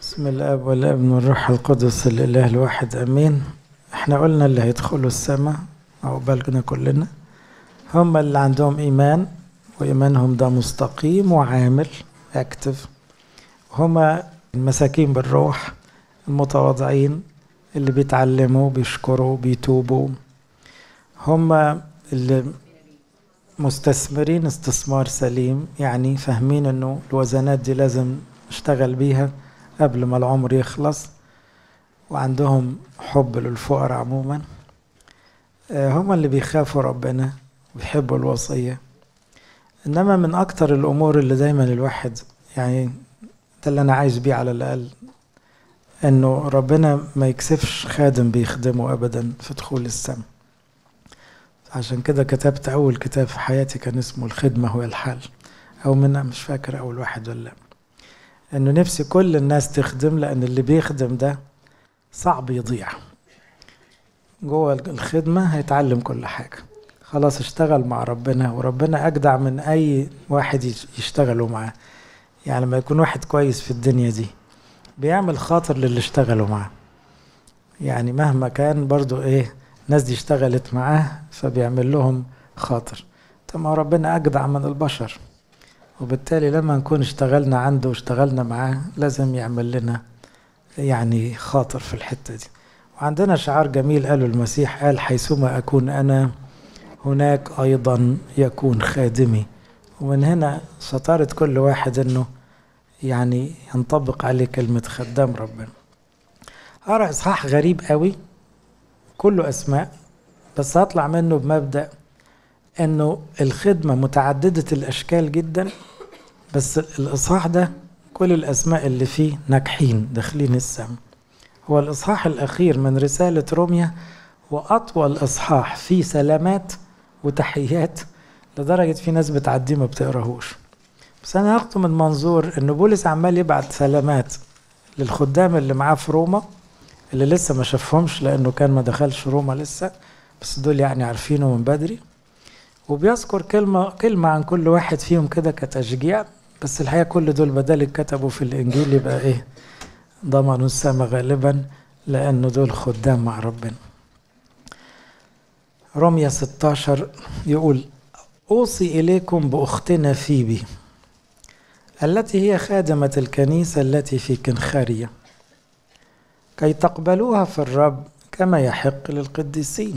بسم الاب والابن والروح القدس الاله الواحد امين احنا قلنا اللي هيدخلوا السماء عقبالنا كلنا هم اللي عندهم ايمان وايمانهم ده مستقيم وعامل اكتف هم المساكين بالروح المتواضعين اللي بيتعلموا بيشكروا بيتوبوا هم اللي مستثمرين استثمار سليم يعني فاهمين انه الوزنات دي لازم نشتغل بيها قبل ما العمر يخلص وعندهم حب للفقراء عموما هم اللي بيخافوا ربنا وبيحبوا الوصية إنما من أكتر الأمور اللي دايما الواحد يعني ده اللي أنا عايز بيه على الأقل إنه ربنا ما يكسفش خادم بيخدمه أبدا في دخول السماء عشان كده كتبت أول كتاب في حياتي كان اسمه الخدمة هو الحل أو من مش فاكر أول واحد ولا إنه نفسي كل الناس تخدم لأن اللي بيخدم ده صعب يضيع جوه الخدمة هيتعلم كل حاجة خلاص اشتغل مع ربنا وربنا أجدع من أي واحد يشتغلوا معاه يعني لما يكون واحد كويس في الدنيا دي بيعمل خاطر للي اشتغلوا معاه يعني مهما كان برضو ايه الناس دي اشتغلت معاه فبيعمل لهم خاطر طب ما ربنا أجدع من البشر وبالتالي لما نكون اشتغلنا عنده واشتغلنا معاه لازم يعمل لنا يعني خاطر في الحتة دي وعندنا شعار جميل قاله المسيح قال حيثما أكون أنا هناك أيضا يكون خادمي ومن هنا شطارة كل واحد أنه يعني ينطبق عليه كلمة خدام ربنا أرى إصحاح غريب قوي كله أسماء بس هطلع منه بمبدأ أنه الخدمة متعددة الأشكال جدا بس الإصحاح ده كل الأسماء اللي فيه ناجحين داخلين السماء هو الإصحاح الأخير من رسالة روميا وأطول إصحاح فيه سلامات وتحيات لدرجة في ناس بتعديه ما بتقراهوش بس أنا هاخده من منظور إن بولس عمال يبعت سلامات للخدام اللي معاه في روما اللي لسه ما شافهمش لأنه كان ما دخلش روما لسه بس دول يعني عارفينه من بدري وبيذكر كلمة كلمة عن كل واحد فيهم كده كتشجيع بس الحقيقة كل دول بدل كتبوا في الإنجيل يبقى إيه ضمنوا السماء غالبا لأنه دول خدام مع ربنا رمية 16 يقول أوصي إليكم بأختنا فيبي التي هي خادمة الكنيسة التي في كنخارية كي تقبلوها في الرب كما يحق للقديسين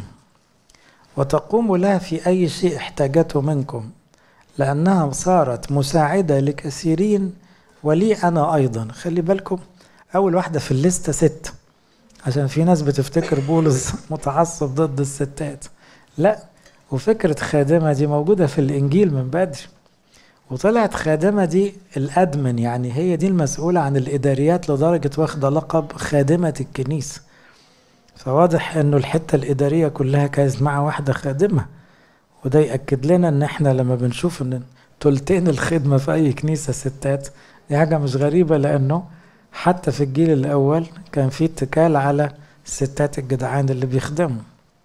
وتقوم لها في أي شيء احتاجته منكم لأنها صارت مساعدة لكثيرين ولي أنا أيضا خلي بالكم أول واحدة في الليستة ست عشان في ناس بتفتكر بولس متعصب ضد الستات لا وفكرة خادمة دي موجودة في الإنجيل من بدري وطلعت خادمة دي الأدمن يعني هي دي المسؤولة عن الإداريات لدرجة واخدة لقب خادمة الكنيسة فواضح انه الحتة الإدارية كلها كانت مع واحدة خادمة وده يأكد لنا ان احنا لما بنشوف ان تلتين الخدمة في أي كنيسة ستات دي حاجة مش غريبة لأنه حتى في الجيل الأول كان في اتكال على الستات الجدعان اللي بيخدموا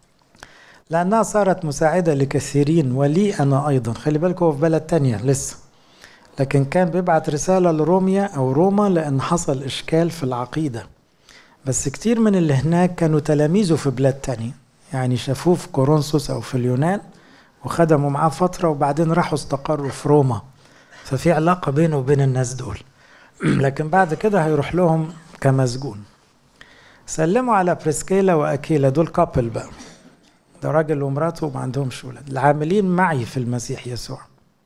لأنها صارت مساعدة لكثيرين ولي أنا أيضا خلي بالكم هو في بلد تانية لسه لكن كان بيبعت رسالة لروميا أو روما لأن حصل إشكال في العقيدة بس كتير من اللي هناك كانوا تلاميذه في بلاد تانية يعني شافوه في كورنثوس أو في اليونان وخدموا معاه فترة وبعدين راحوا استقروا في روما ففي علاقة بينه وبين الناس دول لكن بعد كده هيروح لهم كمسجون سلموا على بريسكيلا وأكيلا دول كابل بقى ده راجل ومراته وما عندهمش ولاد العاملين معي في المسيح يسوع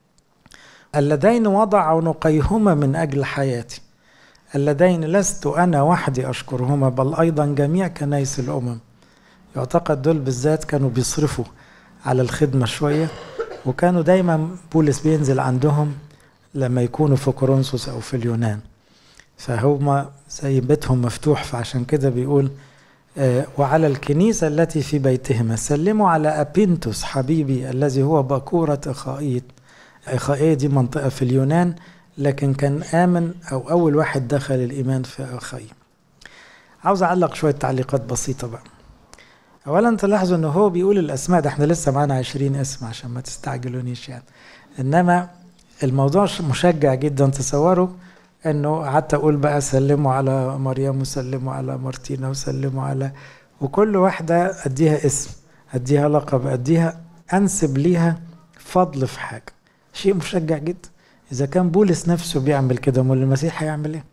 اللذين وضع عنقيهما من أجل حياتي اللذين لست أنا وحدي أشكرهما بل أيضا جميع كنايس الأمم يعتقد دول بالذات كانوا بيصرفوا على الخدمة شوية وكانوا دايما بولس بينزل عندهم لما يكونوا في كورنثوس أو في اليونان فهم زي بيتهم مفتوح فعشان كده بيقول آه وعلى الكنيسة التي في بيتهما سلموا على أبينتوس حبيبي الذي هو باكورة إخائية إخائية دي منطقة في اليونان لكن كان آمن أو أول واحد دخل الإيمان في أخيه عاوز أعلق شوية تعليقات بسيطة بقى أولا تلاحظوا أنه هو بيقول الأسماء ده احنا لسه معانا عشرين اسم عشان ما تستعجلونيش يعني إنما الموضوع مشجع جدا تصوروا انه قعدت اقول بقى سلموا على مريم وسلموا على مارتينا وسلموا على وكل واحدة اديها اسم اديها لقب اديها انسب ليها فضل في حاجة شيء مشجع جدا اذا كان بولس نفسه بيعمل كده امال المسيح هيعمل ايه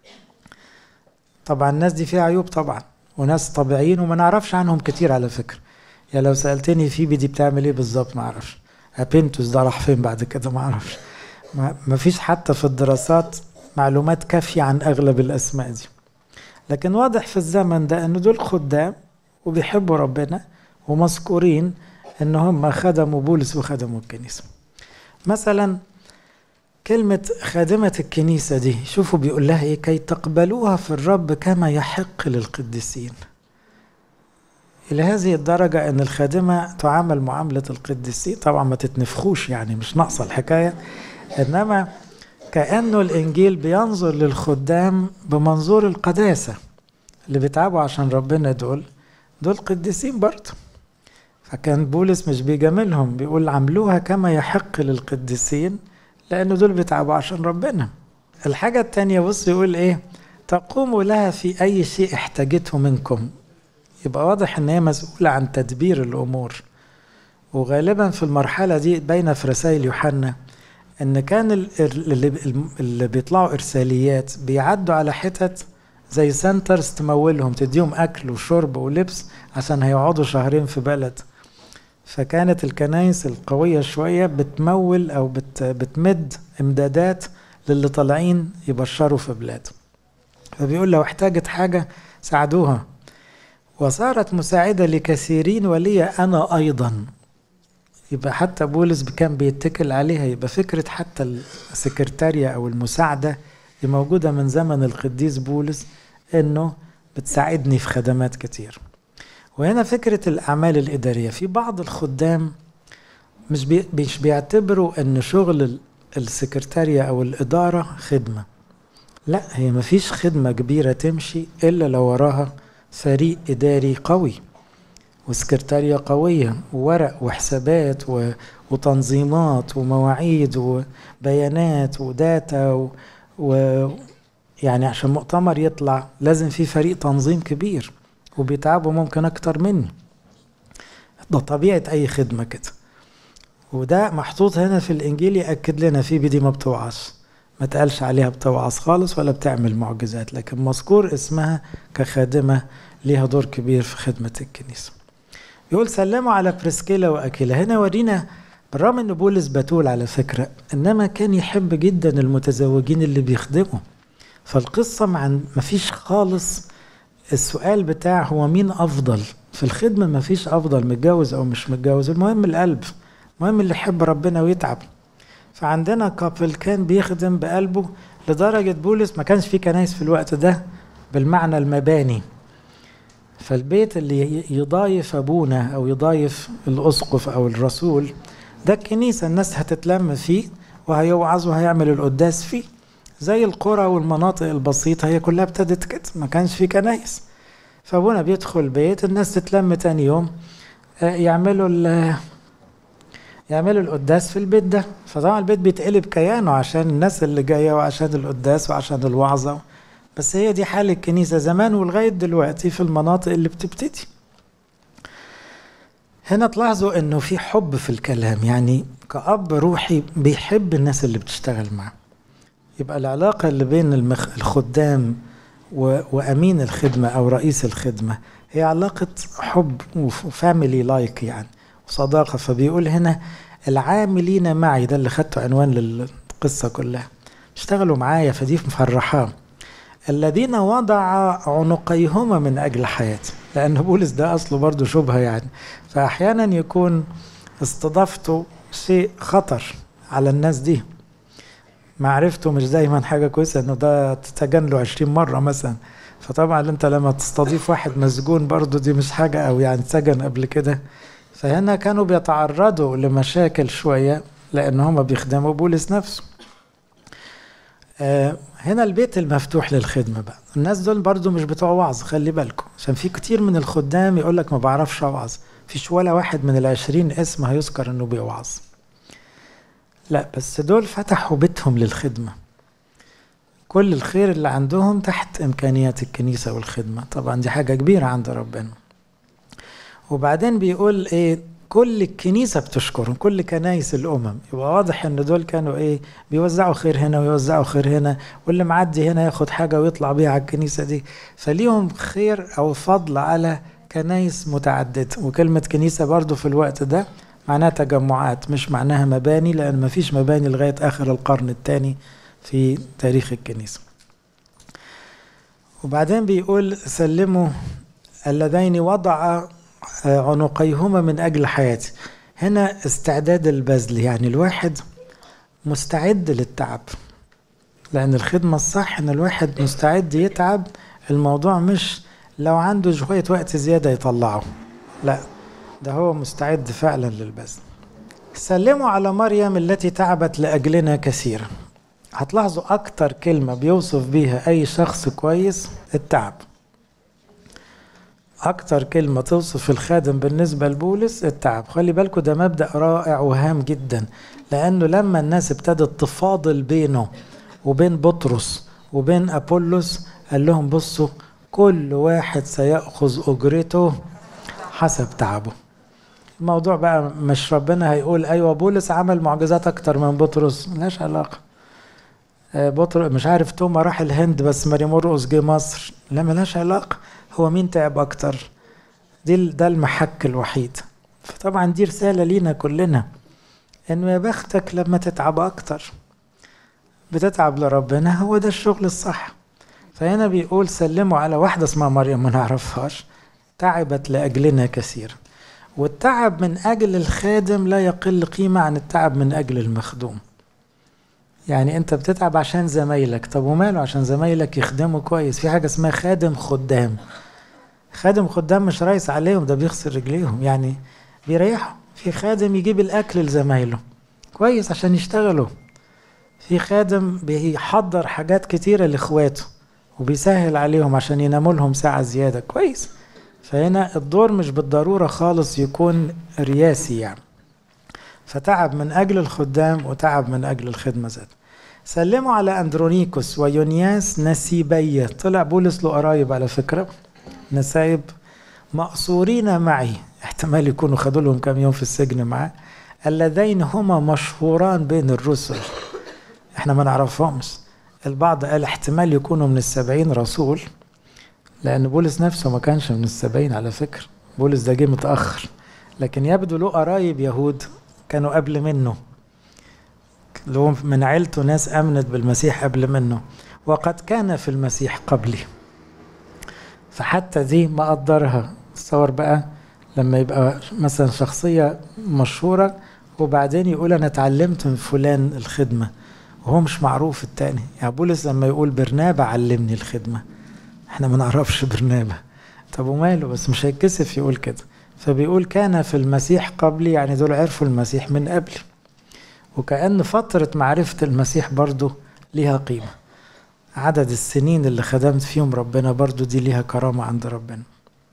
طبعا الناس دي فيها عيوب طبعا وناس طبيعيين وما نعرفش عنهم كتير على فكرة يعني لو سألتني فيبي دي بتعمل ايه بالظبط ما اعرفش ابنتوس ده راح فين بعد كده ما اعرفش ما فيش حتى في الدراسات معلومات كافية عن اغلب الاسماء دي لكن واضح في الزمن ده ان دول خدام وبيحبوا ربنا ومذكورين ان هم خدموا بولس وخدموا الكنيسة مثلا كلمة خادمة الكنيسة دي شوفوا بيقول لها ايه كي تقبلوها في الرب كما يحق للقديسين إلى هذه الدرجة أن الخادمة تعامل معاملة القديسين طبعا ما تتنفخوش يعني مش ناقصة الحكاية إنما كأنه الإنجيل بينظر للخدام بمنظور القداسة اللي بيتعبوا عشان ربنا دول دول قديسين برضه فكان بولس مش بيجاملهم بيقول عملوها كما يحق للقديسين لأنه دول بيتعبوا عشان ربنا الحاجة التانية بص يقول إيه تقوموا لها في أي شيء احتاجته منكم يبقى واضح ان هي مسؤولة عن تدبير الامور وغالبا في المرحلة دي باينة في رسائل يوحنا ان كان اللي, اللي بيطلعوا ارساليات بيعدوا على حتت زي سنترز تمولهم تديهم اكل وشرب ولبس عشان هيقعدوا شهرين في بلد فكانت الكنايس القوية شوية بتمول او بت بتمد امدادات للي طالعين يبشروا في بلاد فبيقول لو احتاجت حاجة ساعدوها وصارت مساعدة لكثيرين ولي أنا أيضا يبقى حتى بولس كان بيتكل عليها يبقى فكرة حتى السكرتارية أو المساعدة دي موجودة من زمن القديس بولس إنه بتساعدني في خدمات كتير وهنا فكرة الأعمال الإدارية في بعض الخدام مش بي مش بيعتبروا إن شغل السكرتارية أو الإدارة خدمة لا هي مفيش خدمة كبيرة تمشي إلا لو وراها فريق إداري قوي وسكرتارية قوية وورق وحسابات و... وتنظيمات ومواعيد وبيانات وداتا و... و... يعني عشان مؤتمر يطلع لازم في فريق تنظيم كبير وبيتعبوا ممكن أكتر مني ده طبيعة أي خدمة كده وده محطوط هنا في الإنجيل يأكد لنا في بدي ما بتوعظ ما تقالش عليها بتوعظ خالص ولا بتعمل معجزات لكن مذكور اسمها كخادمة ليها دور كبير في خدمة الكنيسة يقول سلموا على بريسكيلا وأكيلا هنا ورينا بالرغم ان بولس بتول على فكرة انما كان يحب جدا المتزوجين اللي بيخدموا فالقصة مع ما فيش خالص السؤال بتاع هو مين افضل في الخدمة ما فيش افضل متجوز او مش متجوز المهم القلب المهم اللي يحب ربنا ويتعب فعندنا كابل كان بيخدم بقلبه لدرجة بولس ما كانش في كنايس في الوقت ده بالمعنى المباني فالبيت اللي يضايف ابونا او يضايف الاسقف او الرسول ده الكنيسه الناس هتتلم فيه وهيوعظ وهيعمل القداس فيه زي القرى والمناطق البسيطه هي كلها ابتدت كده ما كانش في كنايس فابونا بيدخل بيت الناس تتلم تاني يوم يعملوا يعملوا القداس في البيت ده فطبعا البيت بيتقلب كيانه عشان الناس اللي جايه وعشان القداس وعشان الوعظه بس هي دي حال الكنيسة زمان ولغاية دلوقتي في المناطق اللي بتبتدي هنا تلاحظوا انه في حب في الكلام يعني كأب روحي بيحب الناس اللي بتشتغل معاه يبقى العلاقة اللي بين المخ... الخدام و... وأمين الخدمة أو رئيس الخدمة هي علاقة حب وفاميلي لايك يعني وصداقة فبيقول هنا العاملين معي ده اللي خدته عنوان للقصة كلها اشتغلوا معايا فدي مفرحاه الذين وضع عنقيهما من أجل حياتي لأن بولس ده أصله برضه شبهة يعني فأحيانا يكون استضافته شيء خطر على الناس دي معرفته مش دايما حاجة كويسة انه ده تتجن له 20 مرة مثلا فطبعا انت لما تستضيف واحد مسجون برضه دي مش حاجة او يعني اتسجن قبل كده فهنا كانوا بيتعرضوا لمشاكل شوية لان هما بيخدموا بولس نفسه آه هنا البيت المفتوح للخدمة بقى الناس دول برضو مش بتوع وعظ خلي بالكم عشان في كتير من الخدام يقول لك ما بعرفش اوعظ فيش ولا واحد من العشرين اسم هيذكر انه بيوعظ لا بس دول فتحوا بيتهم للخدمة كل الخير اللي عندهم تحت إمكانيات الكنيسة والخدمة طبعا دي حاجة كبيرة عند ربنا وبعدين بيقول إيه كل الكنيسة بتشكرهم كل كنايس الأمم يبقى واضح إن دول كانوا إيه بيوزعوا خير هنا ويوزعوا خير هنا واللي معدي هنا ياخد حاجة ويطلع بيها على الكنيسة دي فليهم خير أو فضل على كنايس متعددة وكلمة كنيسة برضو في الوقت ده معناها تجمعات مش معناها مباني لأن مفيش مباني لغاية آخر القرن الثاني في تاريخ الكنيسة وبعدين بيقول سلموا اللذين وضع عنقيهما من أجل حياتي هنا استعداد البذل يعني الواحد مستعد للتعب لأن الخدمة الصح إن الواحد مستعد يتعب الموضوع مش لو عنده شوية وقت زيادة يطلعه لا ده هو مستعد فعلا للبذل سلموا على مريم التي تعبت لأجلنا كثيرا هتلاحظوا أكتر كلمة بيوصف بيها أي شخص كويس التعب أكتر كلمة توصف الخادم بالنسبة لبولس التعب خلي بالكم ده مبدأ رائع وهام جدا لأنه لما الناس ابتدت تفاضل بينه وبين بطرس وبين أبولس قال لهم بصوا كل واحد سيأخذ أجرته حسب تعبه الموضوع بقى مش ربنا هيقول أيوة بولس عمل معجزات أكتر من بطرس ملهاش علاقة بطرس مش عارف توما راح الهند بس ماري مرقس جه مصر لا ملهاش علاقة هو مين تعب أكتر دي ده المحك الوحيد فطبعا دي رسالة لينا كلنا إنه يا بختك لما تتعب أكتر بتتعب لربنا هو ده الشغل الصح فهنا بيقول سلموا على واحدة اسمها مريم ما نعرفهاش تعبت لأجلنا كثير والتعب من أجل الخادم لا يقل قيمة عن التعب من أجل المخدوم يعني أنت بتتعب عشان زمايلك طب وماله عشان زمايلك يخدموا كويس في حاجة اسمها خادم خدام خادم خدام مش رايس عليهم ده بيغسل رجليهم يعني بيريحوا في خادم يجيب الأكل لزمايله كويس عشان يشتغلوا في خادم بيحضر حاجات كتيرة لإخواته وبيسهل عليهم عشان يناموا لهم ساعة زيادة كويس فهنا الدور مش بالضرورة خالص يكون رياسي يعني فتعب من أجل الخدام وتعب من أجل الخدمة ذات سلموا على أندرونيكوس ويونياس نسيبية طلع بولس له قرايب على فكرة نسايب مقصورين معي احتمال يكونوا خدوا لهم كام يوم في السجن معاه اللذين هما مشهوران بين الرسل احنا ما نعرفهمش البعض قال احتمال يكونوا من السبعين رسول لأن بولس نفسه ما كانش من السبعين على فكرة بولس ده جه متأخر لكن يبدو له قرايب يهود كانوا قبل منه له من عيلته ناس آمنت بالمسيح قبل منه وقد كان في المسيح قبلي فحتى دي ما قدرها تصور بقى لما يبقى مثلا شخصية مشهورة وبعدين يقول أنا اتعلمت من فلان الخدمة وهو مش معروف التاني يعني بولس لما يقول برنابة علمني الخدمة احنا ما نعرفش برنابة طب وماله بس مش هيتكسف يقول كده فبيقول كان في المسيح قبلي يعني دول عرفوا المسيح من قبل وكأن فترة معرفة المسيح برضو ليها قيمة عدد السنين اللي خدمت فيهم ربنا برضو دي ليها كرامة عند ربنا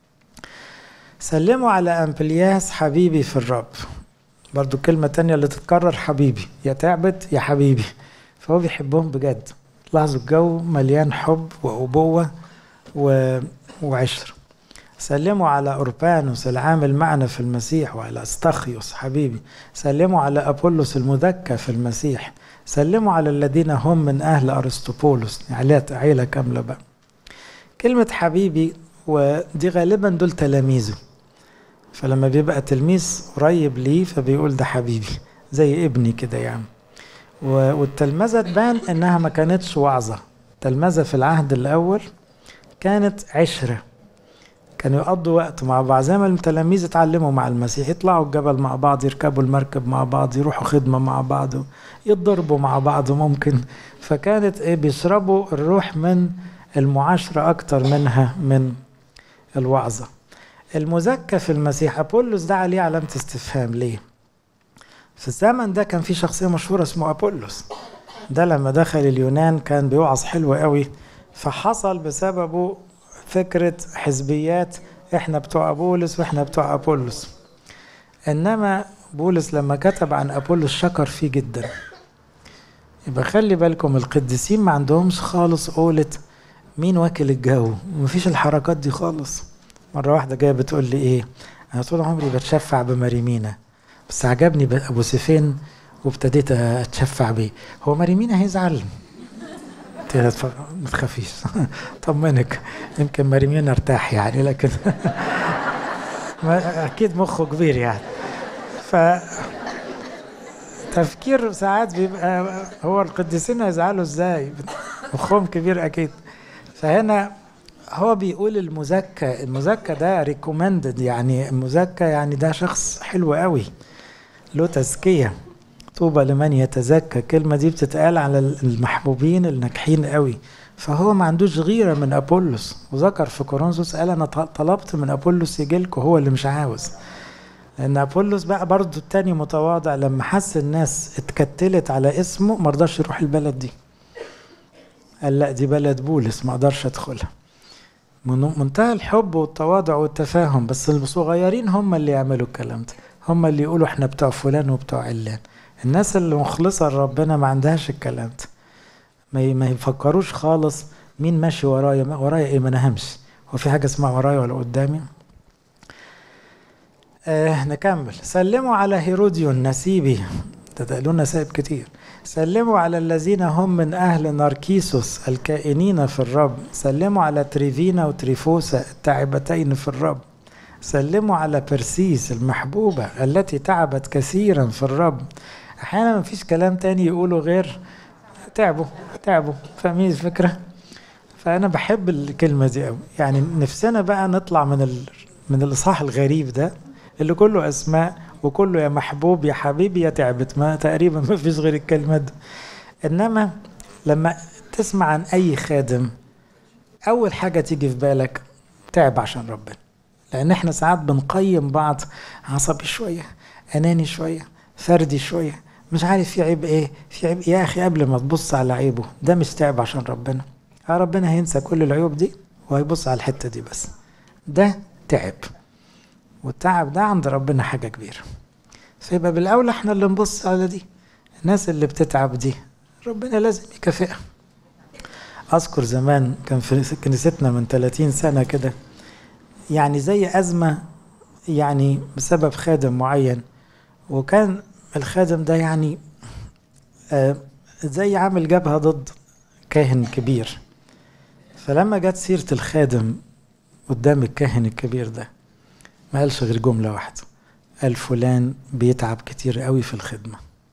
سلموا على أمبلياس حبيبي في الرب برضو كلمة تانية اللي تتكرر حبيبي يا تعبت يا حبيبي فهو بيحبهم بجد لاحظوا الجو مليان حب وأبوة و... وعشرة سلموا على أوربانوس العامل معنا في المسيح وعلى أستخيوس حبيبي سلموا على أبولس المذكى في المسيح سلموا على الذين هم من أهل أرسطوبولوس عيلة عيلة كاملة بقى كلمة حبيبي ودي غالبا دول تلاميذه فلما بيبقى تلميذ قريب ليه فبيقول ده حبيبي زي ابني كده يعني والتلمذة تبان انها ما كانتش وعظة التلمذة في العهد الاول كانت عشرة كانوا يقضوا وقت مع بعض زي ما التلاميذ اتعلموا مع المسيح يطلعوا الجبل مع بعض يركبوا المركب مع بعض يروحوا خدمة مع بعض يتضربوا مع بعض ممكن فكانت ايه بيشربوا الروح من المعاشرة أكتر منها من الوعظة المزكى في المسيح أبولس ده عليه علامة استفهام ليه في الزمن ده كان في شخصية مشهورة اسمه أبولس ده لما دخل اليونان كان بيوعظ حلو قوي فحصل بسببه فكرة حزبيات احنا بتوع بولس واحنا بتوع أبولس انما بولس لما كتب عن أبولس شكر فيه جدا يبقى خلي بالكم القديسين ما عندهمش خالص قولة مين واكل الجو مفيش الحركات دي خالص مرة واحدة جاية بتقول لي ايه انا طول عمري بتشفع بمريمينا بس عجبني ابو سيفين وابتديت اتشفع بيه هو مريمينا هيزعل ما تخافيش طمنك يمكن مريمينا ارتاح يعني لكن اكيد مخه كبير يعني ف تفكير ساعات بيبقى هو القديسين هيزعلوا ازاي مخهم كبير اكيد فهنا هو بيقول المزكى المزكى ده ريكومندد يعني المزكى يعني ده شخص حلو قوي له تزكيه طوبى لمن يتزكى الكلمه دي بتتقال على المحبوبين الناجحين قوي فهو ما عندوش غيره من ابولس وذكر في كورنثوس قال انا طلبت من ابولس يجي لكم هو اللي مش عاوز لان ابولس بقى برضه التاني متواضع لما حس الناس اتكتلت على اسمه ما رضاش يروح البلد دي قال لا دي بلد بولس ما اقدرش ادخلها منتهى الحب والتواضع والتفاهم بس الصغيرين هم اللي يعملوا الكلام ده هم اللي يقولوا احنا بتوع فلان وبتوع علان الناس اللي مخلصة لربنا ما عندهاش الكلام ده ما ما يفكروش خالص مين ماشي ورايا ورايا ايه ما انا همشي هو في حاجة اسمها ورايا ولا قدامي آه نكمل سلموا على هيروديون نسيبي ده له نسائب كتير سلموا على الذين هم من أهل ناركيسوس الكائنين في الرب سلموا على تريفينا وتريفوسا التعبتين في الرب سلموا على برسيس المحبوبة التي تعبت كثيرا في الرب أحيانا ما فيش كلام تاني يقوله غير تعبوا تعبوا فاهمين الفكرة فأنا بحب الكلمة دي أوي يعني نفسنا بقى نطلع من ال... من الإصحاح الغريب ده اللي كله أسماء وكله يا محبوب يا حبيبي يا تعبت ما تقريبا ما فيش غير الكلمات دي انما لما تسمع عن اي خادم اول حاجه تيجي في بالك تعب عشان ربنا لان احنا ساعات بنقيم بعض عصبي شويه اناني شويه فردي شويه مش عارف في عيب ايه في عيب يا اخي قبل ما تبص على عيبه ده مش تعب عشان ربنا اه ربنا هينسى كل العيوب دي وهيبص على الحته دي بس ده تعب والتعب ده عند ربنا حاجة كبيرة فيبقى بالأولى احنا اللي نبص على دي الناس اللي بتتعب دي ربنا لازم يكافئها أذكر زمان كان في كنيستنا من 30 سنة كده يعني زي أزمة يعني بسبب خادم معين وكان الخادم ده يعني آه زي عامل جبهة ضد كاهن كبير فلما جت سيرة الخادم قدام الكاهن الكبير ده ما قالش غير جملة واحدة قال فلان بيتعب كتير قوي في الخدمة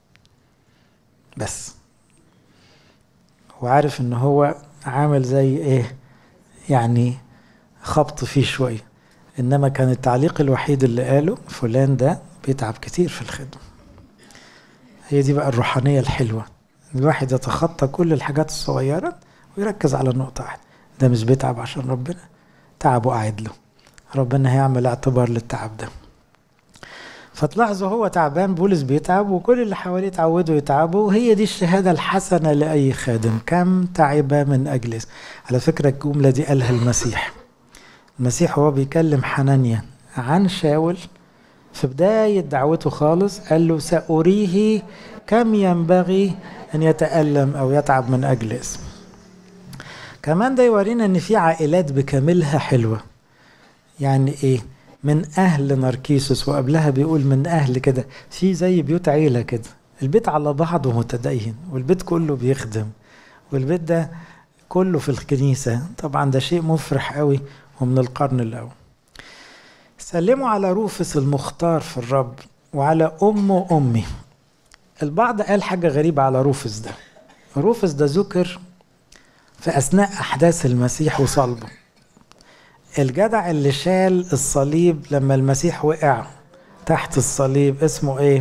بس وعارف ان هو عامل زي ايه يعني خبط فيه شوية انما كان التعليق الوحيد اللي قاله فلان ده بيتعب كتير في الخدمة هي دي بقى الروحانية الحلوة الواحد يتخطى كل الحاجات الصغيرة ويركز على نقطة واحدة ده مش بيتعب عشان ربنا تعبه قاعد له ربنا هيعمل اعتبار للتعب ده فتلاحظوا هو تعبان بولس بيتعب وكل اللي حواليه اتعودوا يتعبوا وهي دي الشهاده الحسنه لاي خادم كم تعب من اجل على فكره الجمله دي قالها المسيح المسيح هو بيكلم حنانيا عن شاول في بداية دعوته خالص قال له سأريه كم ينبغي أن يتألم أو يتعب من أجل اسم كمان ده يورينا أن في عائلات بكاملها حلوة يعني ايه من اهل ناركيسوس وقبلها بيقول من اهل كده في زي بيوت عيله كده البيت على بعضه متدين والبيت كله بيخدم والبيت ده كله في الكنيسه طبعا ده شيء مفرح قوي ومن القرن الاول سلموا على روفس المختار في الرب وعلى امه امي البعض قال حاجه غريبه على روفس ده روفس ده ذكر في اثناء احداث المسيح وصلبه الجدع اللي شال الصليب لما المسيح وقع تحت الصليب اسمه ايه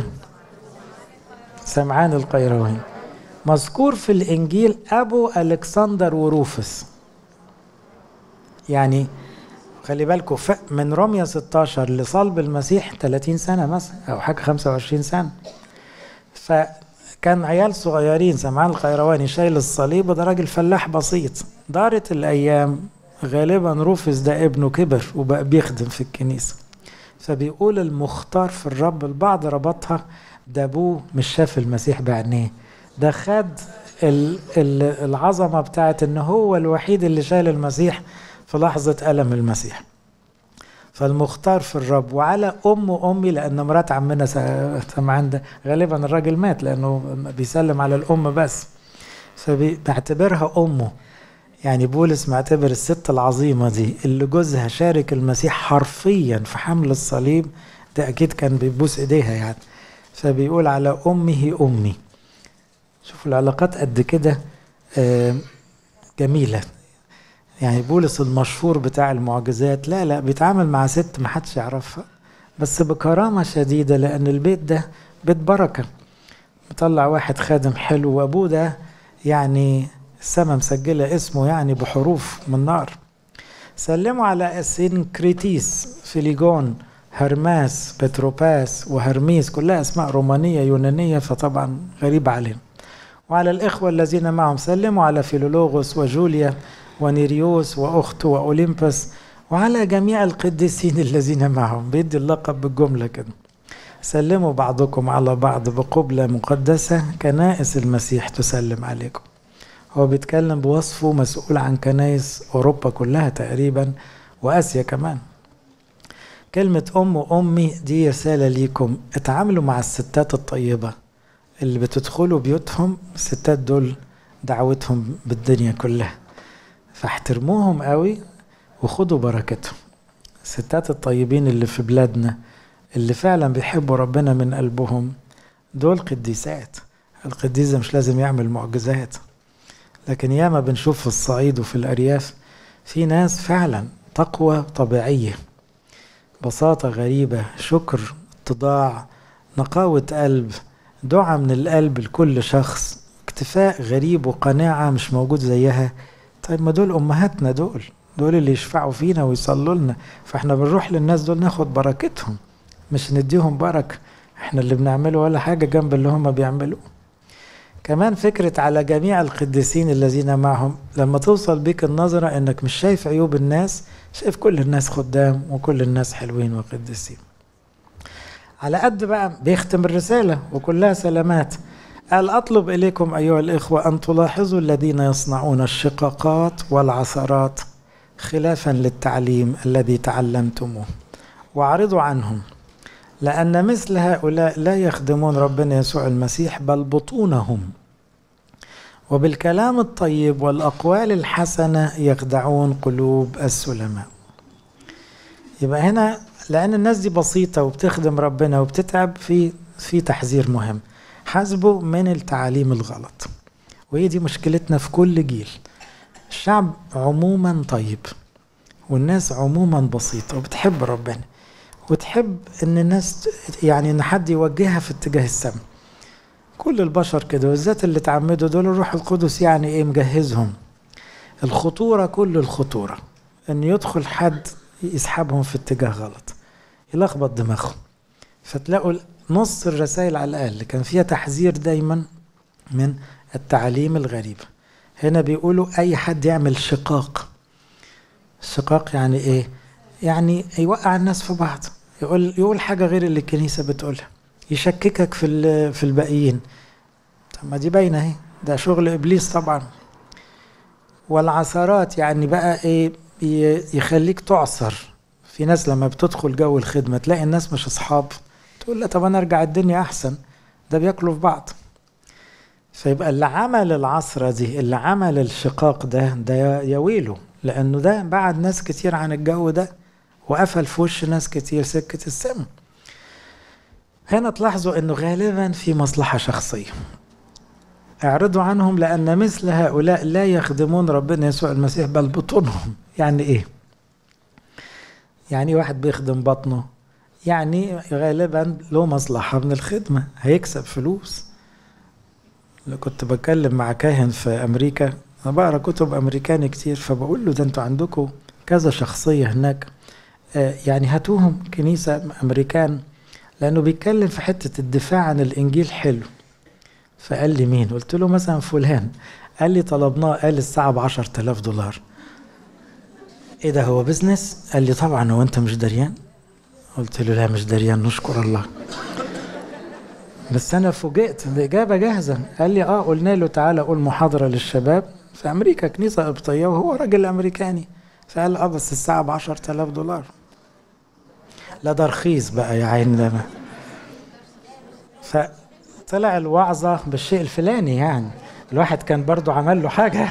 سمعان القيرواني مذكور في الانجيل ابو الكسندر وروفس يعني خلي بالكم من روميا 16 لصلب المسيح 30 سنه مثلا او حاجه 25 سنه فكان عيال صغيرين سمعان القيرواني شايل الصليب وده راجل فلاح بسيط دارت الايام غالبا روفس ده ابنه كبر وبقى بيخدم في الكنيسة فبيقول المختار في الرب البعض ربطها ده ابوه مش شاف المسيح بعينيه ده خد العظمة بتاعت ان هو الوحيد اللي شال المسيح في لحظة ألم المسيح فالمختار في الرب وعلى أم أمي لأن مرات عمنا سمعان ده غالبا الراجل مات لأنه بيسلم على الأم بس فبيعتبرها أمه يعني بولس معتبر الست العظيمة دي اللي جوزها شارك المسيح حرفيا في حمل الصليب ده أكيد كان بيبوس إيديها يعني فبيقول على أمه أمي شوفوا العلاقات قد كده جميلة يعني بولس المشهور بتاع المعجزات لا لا بيتعامل مع ست ما حدش يعرفها بس بكرامة شديدة لأن البيت ده بيت بركة مطلع واحد خادم حلو وأبوه ده يعني السما مسجلة اسمه يعني بحروف من نار سلموا على اسينكريتيس فيليجون هرماس بتروباس وهرميس كلها اسماء رومانية يونانية فطبعا غريبة عليهم وعلى الإخوة الذين معهم سلموا على فيلولوغوس وجوليا ونيريوس وأخته وأوليمبس وعلى جميع القديسين الذين معهم بيدي اللقب بالجملة كده سلموا بعضكم على بعض بقبلة مقدسة كنائس المسيح تسلم عليكم هو بيتكلم بوصفه مسؤول عن كنائس أوروبا كلها تقريبا وآسيا كمان كلمة أم وأمي دي رسالة ليكم اتعاملوا مع الستات الطيبة اللي بتدخلوا بيوتهم الستات دول دعوتهم بالدنيا كلها فاحترموهم قوي وخدوا بركتهم الستات الطيبين اللي في بلادنا اللي فعلا بيحبوا ربنا من قلبهم دول قديسات القديس مش لازم يعمل معجزات لكن ياما بنشوف في الصعيد وفي الأرياف في ناس فعلا تقوى طبيعية بساطة غريبة شكر اتضاع نقاوة قلب دعاء من القلب لكل شخص اكتفاء غريب وقناعة مش موجود زيها طيب ما دول أمهاتنا دول دول اللي يشفعوا فينا ويصلوا لنا فاحنا بنروح للناس دول ناخد بركتهم مش نديهم بركة احنا اللي بنعمله ولا حاجة جنب اللي هم بيعملوه كمان فكرة على جميع القديسين الذين معهم لما توصل بيك النظرة انك مش شايف عيوب الناس شايف كل الناس خدام وكل الناس حلوين وقديسين على قد بقى بيختم الرسالة وكلها سلامات قال أطلب إليكم أيها الإخوة أن تلاحظوا الذين يصنعون الشقاقات والعثرات خلافا للتعليم الذي تعلمتموه واعرضوا عنهم لأن مثل هؤلاء لا يخدمون ربنا يسوع المسيح بل بطونهم وبالكلام الطيب والأقوال الحسنة يخدعون قلوب السلماء يبقى هنا لأن الناس دي بسيطة وبتخدم ربنا وبتتعب في في تحذير مهم حاسبوا من التعاليم الغلط وهي دي مشكلتنا في كل جيل الشعب عموما طيب والناس عموما بسيطة وبتحب ربنا وتحب ان الناس يعني ان حد يوجهها في اتجاه السماء كل البشر كده والذات اللي اتعمدوا دول الروح القدس يعني ايه مجهزهم الخطورة كل الخطورة ان يدخل حد يسحبهم في اتجاه غلط يلخبط دماغهم فتلاقوا نص الرسائل على الاقل كان فيها تحذير دايما من التعاليم الغريبة هنا بيقولوا اي حد يعمل شقاق الشقاق يعني ايه يعني يوقع الناس في بعض يقول يقول حاجة غير اللي الكنيسة بتقولها يشككك في في الباقيين طب ما دي باينة اهي ده شغل ابليس طبعا والعثرات يعني بقى ايه يخليك تعصر في ناس لما بتدخل جو الخدمة تلاقي الناس مش اصحاب تقول لا طب انا ارجع الدنيا احسن ده بياكلوا في بعض فيبقى اللي عمل العصرة دي اللي عمل الشقاق ده ده يا ويله لانه ده بعد ناس كتير عن الجو ده وقفل في وش ناس كتير سكة السم هنا تلاحظوا انه غالبا في مصلحة شخصية اعرضوا عنهم لان مثل هؤلاء لا يخدمون ربنا يسوع المسيح بل بطونهم يعني ايه يعني واحد بيخدم بطنه يعني غالبا له مصلحة من الخدمة هيكسب فلوس اللي كنت بتكلم مع كاهن في امريكا انا بقرا كتب امريكاني كتير فبقول له ده انتوا عندكم كذا شخصية هناك يعني هاتوهم كنيسة أمريكان لأنه بيتكلم في حتة الدفاع عن الإنجيل حلو فقال لي مين قلت له مثلا فلان قال لي طلبناه قال الساعة بعشر تلاف دولار ايه ده هو بزنس قال لي طبعا هو انت مش دريان قلت له لا مش دريان نشكر الله بس انا فوجئت الاجابه جاهزه قال لي اه قلنا له تعالى قول محاضره للشباب في امريكا كنيسه قبطيه وهو راجل امريكاني فقال اه بس الساعه ب 10000 دولار لا ده رخيص بقى يا عين ده فطلع الوعظه بالشيء الفلاني يعني الواحد كان برضو عمل له حاجه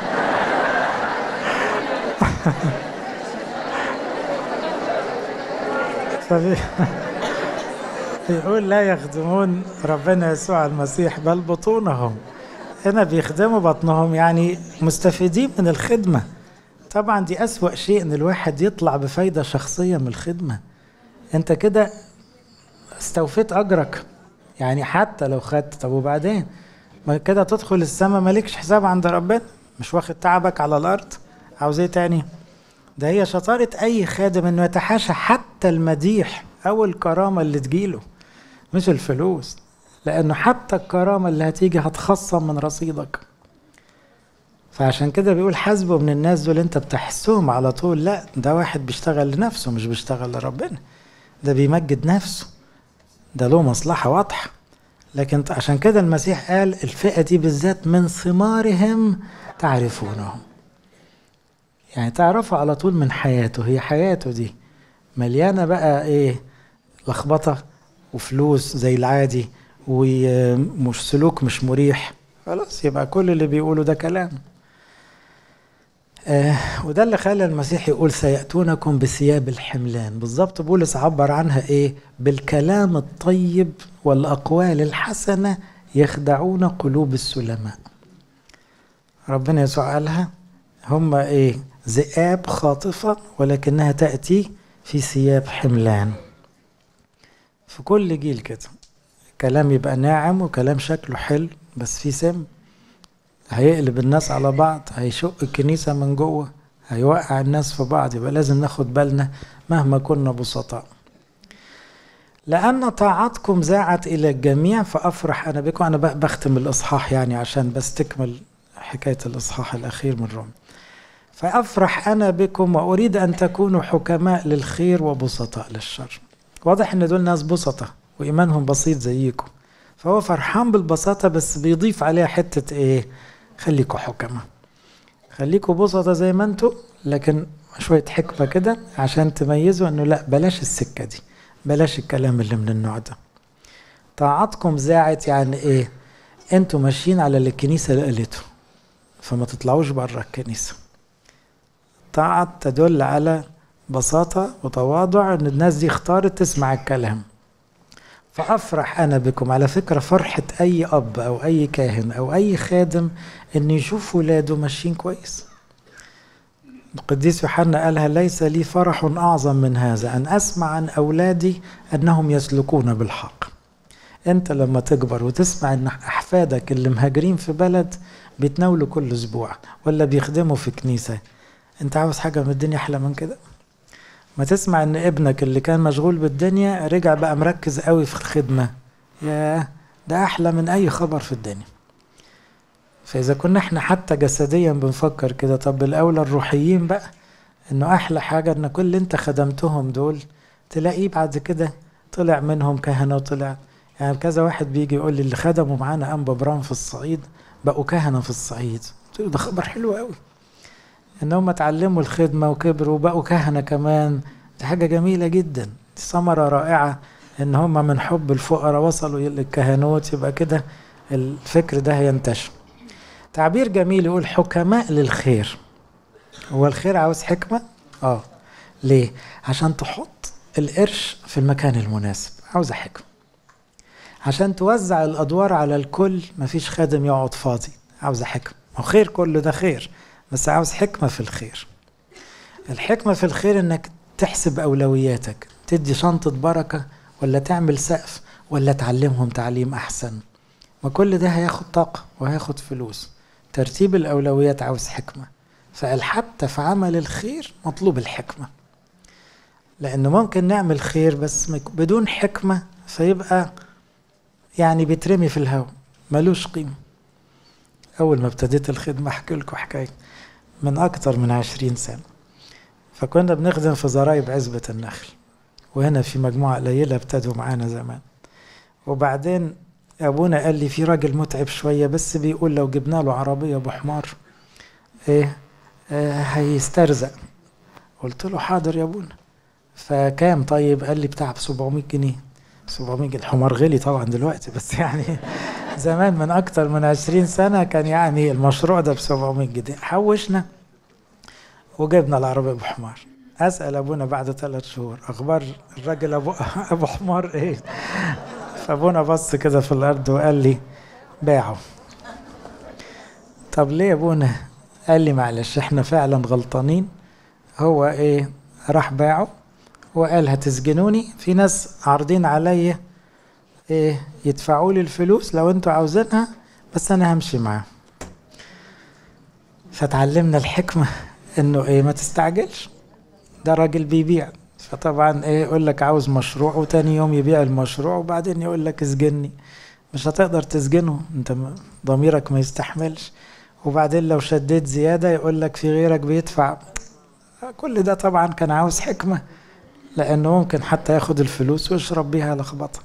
يقول لا يخدمون ربنا يسوع المسيح بل بطونهم هنا بيخدموا بطنهم يعني مستفيدين من الخدمة طبعا دي أسوأ شيء إن الواحد يطلع بفايدة شخصية من الخدمة أنت كده استوفيت أجرك يعني حتى لو خدت طب وبعدين ما كده تدخل السماء مالكش حساب عند ربنا مش واخد تعبك على الأرض عاوز ايه تاني ده هي شطارة أي خادم إنه يتحاشى حتى المديح أو الكرامة اللي تجيله مش الفلوس لأنه حتى الكرامة اللي هتيجي هتخصم من رصيدك فعشان كده بيقول حاسبه من الناس دول انت بتحسهم على طول لا ده واحد بيشتغل لنفسه مش بيشتغل لربنا ده بيمجد نفسه ده له مصلحة واضحة لكن عشان كده المسيح قال الفئة دي بالذات من ثمارهم تعرفونهم يعني تعرفوا على طول من حياته هي حياته دي مليانة بقى ايه لخبطة وفلوس زي العادي ومش سلوك مش مريح خلاص يبقى كل اللي بيقوله ده كلام آه وده اللي خلى المسيح يقول سيأتونكم بثياب الحملان بالظبط بولس عبر عنها ايه بالكلام الطيب والأقوال الحسنة يخدعون قلوب السلماء ربنا يسوع قالها هم ايه ذئاب خاطفة ولكنها تأتي في ثياب حملان في كل جيل كده كلام يبقى ناعم وكلام شكله حلو بس فيه سم هيقلب الناس على بعض هيشق الكنيسة من جوه هيوقع الناس في بعض يبقى لازم ناخد بالنا مهما كنا بسطاء لأن طاعتكم زاعت إلى الجميع فأفرح أنا بكم أنا بختم الإصحاح يعني عشان بس تكمل حكاية الإصحاح الأخير من روم فأفرح أنا بكم وأريد أن تكونوا حكماء للخير وبسطاء للشر واضح ان دول ناس بسطة وإيمانهم بسيط زيكم فهو فرحان بالبساطة بس بيضيف عليها حتة إيه خليكوا حكمة خليكوا بسطة زي ما انتوا لكن شوية حكمة كده عشان تميزوا انه لا بلاش السكة دي بلاش الكلام اللي من النوع ده طاعتكم زاعت يعني ايه انتوا ماشيين على اللي الكنيسة قالته فما تطلعوش بره الكنيسة طاعة تدل على بساطة وتواضع ان الناس دي اختارت تسمع الكلام فافرح انا بكم على فكرة فرحة اي اب او اي كاهن او اي خادم ان يشوف ولاده ماشيين كويس القديس يوحنا قالها ليس لي فرح اعظم من هذا ان اسمع عن اولادي انهم يسلكون بالحق انت لما تكبر وتسمع ان احفادك اللي مهاجرين في بلد بيتناولوا كل اسبوع ولا بيخدموا في كنيسة انت عاوز حاجة من الدنيا احلى من كده ما تسمع ان ابنك اللي كان مشغول بالدنيا رجع بقى مركز قوي في الخدمة يا ده احلى من اي خبر في الدنيا فاذا كنا احنا حتى جسديا بنفكر كده طب الاولى الروحيين بقى انه احلى حاجة ان كل اللي انت خدمتهم دول تلاقيه بعد كده طلع منهم كهنة وطلع يعني كذا واحد بيجي يقول لي اللي خدموا معانا انبا برام في الصعيد بقوا كهنة في الصعيد قلت له ده خبر حلو قوي ان هم اتعلموا الخدمه وكبروا وبقوا كهنه كمان دي حاجه جميله جدا دي ثمره رائعه ان هم من حب الفقراء وصلوا للكهنوت يبقى كده الفكر ده هينتشر تعبير جميل يقول حكماء للخير هو الخير عاوز حكمه اه ليه عشان تحط القرش في المكان المناسب عاوزه حكمه عشان توزع الادوار على الكل مفيش خادم يقعد فاضي عاوزه حكمه وخير كله ده خير بس عاوز حكمة في الخير الحكمة في الخير انك تحسب اولوياتك تدي شنطة بركة ولا تعمل سقف ولا تعلمهم تعليم احسن ما كل ده هياخد طاقة وهياخد فلوس ترتيب الاولويات عاوز حكمة فقال حتى في عمل الخير مطلوب الحكمة لأنه ممكن نعمل خير بس بدون حكمة فيبقى يعني بيترمي في الهواء ملوش قيمة أول ما ابتديت الخدمة أحكي لكم حكاية من أكتر من عشرين سنة فكنا بنخدم في زرايب عزبة النخل وهنا في مجموعة قليلة ابتدوا معانا زمان وبعدين ابونا قال لي في راجل متعب شويه بس بيقول لو جبنا له عربيه بحمار ايه آه هيسترزق قلت له حاضر يا ابونا فكام طيب قال لي بتاع ب 700 جنيه 700 جنيه الحمار غلي طبعا دلوقتي بس يعني زمان من اكتر من 20 سنه كان يعني المشروع ده ب 700 جنيه حوشنا وجبنا العربيه بحمار اسال ابونا بعد ثلاث شهور اخبار الراجل ابو ابو حمار ايه فابونا بص كده في الارض وقال لي باعه طب ليه يا ابونا قال لي معلش احنا فعلا غلطانين هو ايه راح باعه وقال هتسجنوني في ناس عارضين عليا ايه يدفعوا لي الفلوس لو انتوا عاوزينها بس انا همشي معاه فتعلمنا الحكمة انه ايه ما تستعجلش ده راجل بيبيع فطبعا ايه يقول لك عاوز مشروع وتاني يوم يبيع المشروع وبعدين يقول لك اسجني مش هتقدر تسجنه انت ضميرك ما يستحملش وبعدين لو شديت زيادة يقول لك في غيرك بيدفع كل ده طبعا كان عاوز حكمة لأنه ممكن حتى ياخد الفلوس ويشرب بيها لخبطة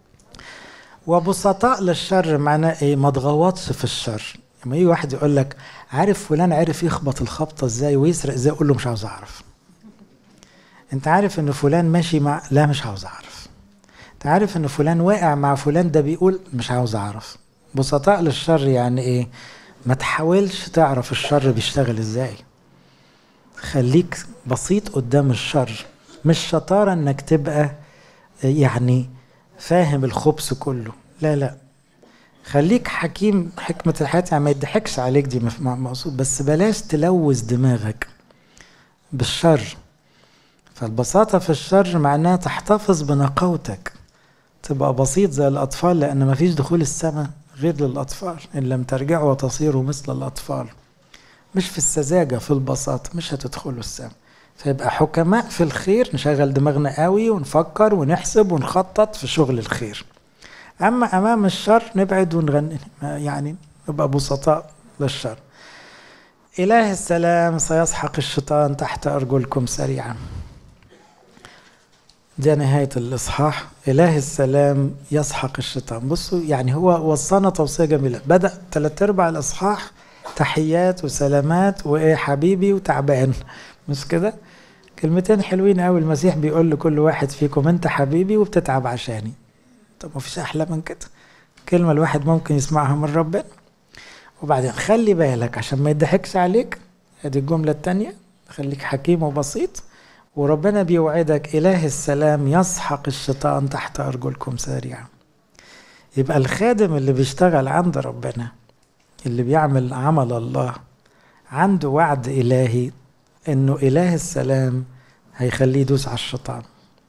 وبسطاء للشر معناه ايه ما تغوطش في الشر لما يجي واحد يقول لك عارف فلان عرف يخبط الخبطة ازاي ويسرق ازاي قول له مش عاوز اعرف انت عارف ان فلان ماشي مع لا مش عاوز اعرف انت عارف ان فلان واقع مع فلان ده بيقول مش عاوز اعرف بسطاء للشر يعني ايه ما تحاولش تعرف الشر بيشتغل ازاي خليك بسيط قدام الشر مش شطارة انك تبقى يعني فاهم الخبز كله لا لا خليك حكيم حكمة الحياة يعني ما يضحكش عليك دي مقصود بس بلاش تلوث دماغك بالشر فالبساطة في الشر معناها تحتفظ بنقاوتك تبقى بسيط زي الأطفال لأن ما فيش دخول السماء غير للأطفال إن لم ترجعوا وتصيروا مثل الأطفال مش في السذاجة في البساطة مش هتدخلوا السماء فيبقى حكماء في الخير نشغل دماغنا قوي ونفكر ونحسب ونخطط في شغل الخير أما أمام الشر نبعد ونغني يعني نبقى بسطاء للشر إله السلام سيسحق الشيطان تحت أرجلكم سريعا دي نهاية الإصحاح إله السلام يسحق الشيطان بصوا يعني هو وصانا توصية جميلة بدأ ثلاث أرباع الإصحاح تحيات وسلامات وإيه حبيبي وتعبان مش كده كلمتين حلوين قوي المسيح بيقول لكل واحد فيكم أنت حبيبي وبتتعب عشاني طب ما فيش أحلى من كده كلمة الواحد ممكن يسمعها من ربنا وبعدين خلي بالك عشان ما يضحكش عليك ادي الجملة التانية خليك حكيم وبسيط وربنا بيوعدك إله السلام يسحق الشيطان تحت أرجلكم سريعا يبقى الخادم اللي بيشتغل عند ربنا اللي بيعمل عمل الله عنده وعد إلهي إنه إله السلام هيخليه يدوس على الشيطان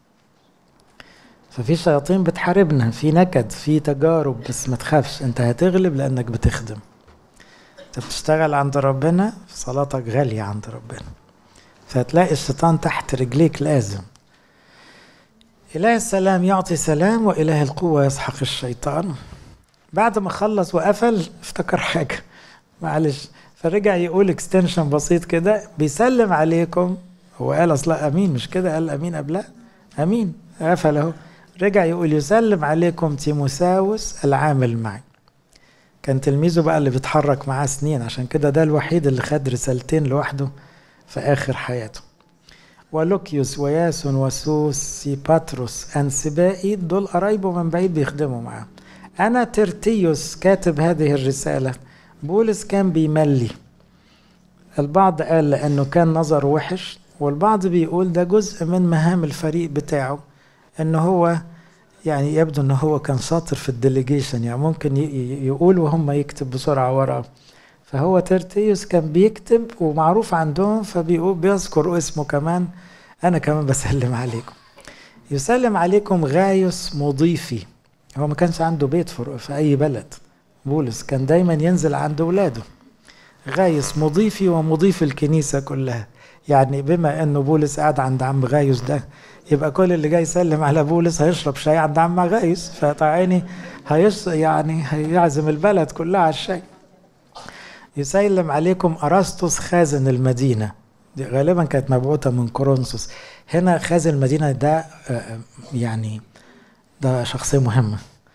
ففي شياطين بتحاربنا في نكد في تجارب بس ما تخافش انت هتغلب لانك بتخدم انت بتشتغل عند ربنا صلاتك غالية عند ربنا فهتلاقي الشيطان تحت رجليك لازم إله السلام يعطي سلام وإله القوة يسحق الشيطان بعد ما خلص وقفل افتكر حاجة معلش فرجع يقول اكستنشن بسيط كده بيسلم عليكم هو قال اصلا امين مش كده قال امين قبلها امين قفل اهو رجع يقول يسلم عليكم تيموساوس العامل معي كان تلميذه بقى اللي بيتحرك معاه سنين عشان كده ده الوحيد اللي خد رسالتين لوحده في آخر حياته ولوكيوس وياسون وسوس سيباتروس أنسبائي دول قرايبه من بعيد بيخدموا معاه أنا ترتيوس كاتب هذه الرسالة بولس كان بيملي البعض قال لأنه كان نظر وحش والبعض بيقول ده جزء من مهام الفريق بتاعه أنه هو يعني يبدو أنه هو كان شاطر في الديليجيشن يعني ممكن يقول وهم يكتب بسرعة وراه فهو ترتيوس كان بيكتب ومعروف عندهم فبيقول بيذكر اسمه كمان انا كمان بسلم عليكم يسلم عليكم غايوس مضيفي هو ما كانش عنده بيت في اي بلد بولس كان دايما ينزل عند ولاده غايوس مضيفي ومضيف الكنيسه كلها يعني بما انه بولس قاعد عند عم غايوس ده يبقى كل اللي جاي يسلم على بولس هيشرب شاي عند عم غايوس فطعيني هيش يعني هيعزم البلد كلها على الشاي يسلم عليكم أرسطس خازن المدينة دي غالبا كانت مبعوثة من كورنثوس هنا خازن المدينة ده يعني ده شخصية مهمة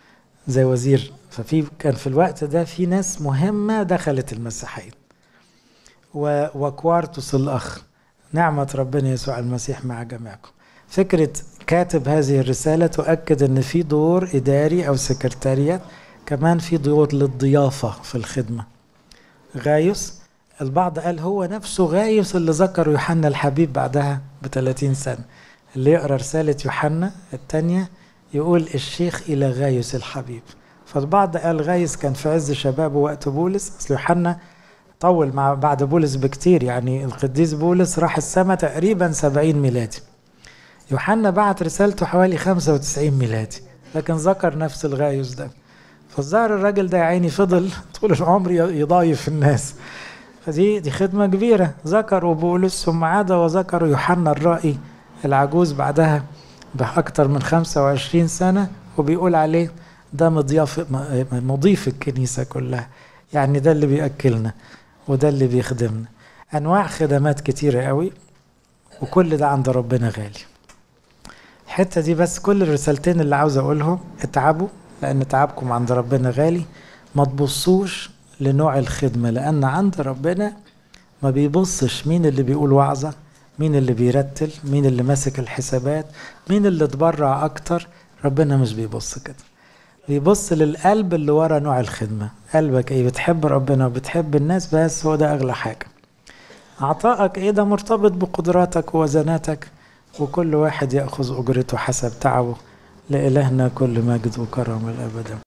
زي وزير ففي كان في الوقت ده في ناس مهمة دخلت المسيحية و... وكوارتوس الأخ نعمة ربنا يسوع المسيح مع جميعكم فكرة كاتب هذه الرسالة تؤكد أن في دور إداري أو سكرتاريات كمان في دور للضيافة في الخدمة غايوس البعض قال هو نفسه غايوس اللي ذكر يوحنا الحبيب بعدها ب 30 سنة اللي يقرأ رسالة يوحنا الثانية يقول الشيخ إلى غايوس الحبيب فالبعض قال غايوس كان في عز شبابه وقت بولس أصل يوحنا طول مع بعد بولس بكتير يعني القديس بولس راح السماء تقريبا 70 ميلادي يوحنا بعت رسالته حوالي 95 ميلادي لكن ذكر نفس الغايوس ده فالظاهر الراجل ده يا عيني فضل طول العمر يضايف الناس فدي دي خدمة كبيرة ذكروا بولس ثم عاد وذكروا يوحنا الرائي العجوز بعدها بأكثر من 25 سنة وبيقول عليه ده مضياف مضيف الكنيسة كلها يعني ده اللي بيأكلنا وده اللي بيخدمنا أنواع خدمات كتيرة قوي وكل ده عند ربنا غالي الحتة دي بس كل الرسالتين اللي عاوز أقولهم اتعبوا لأن تعبكم عند ربنا غالي ما تبصوش لنوع الخدمة لأن عند ربنا ما بيبصش مين اللي بيقول وعظة مين اللي بيرتل مين اللي ماسك الحسابات مين اللي اتبرع أكتر ربنا مش بيبص كده بيبص للقلب اللي ورا نوع الخدمة قلبك ايه بتحب ربنا وبتحب الناس بس هو ده أغلى حاجة عطائك ايه ده مرتبط بقدراتك ووزناتك وكل واحد يأخذ أجرته حسب تعبه لإلهنا كل مجد وكرم الأبد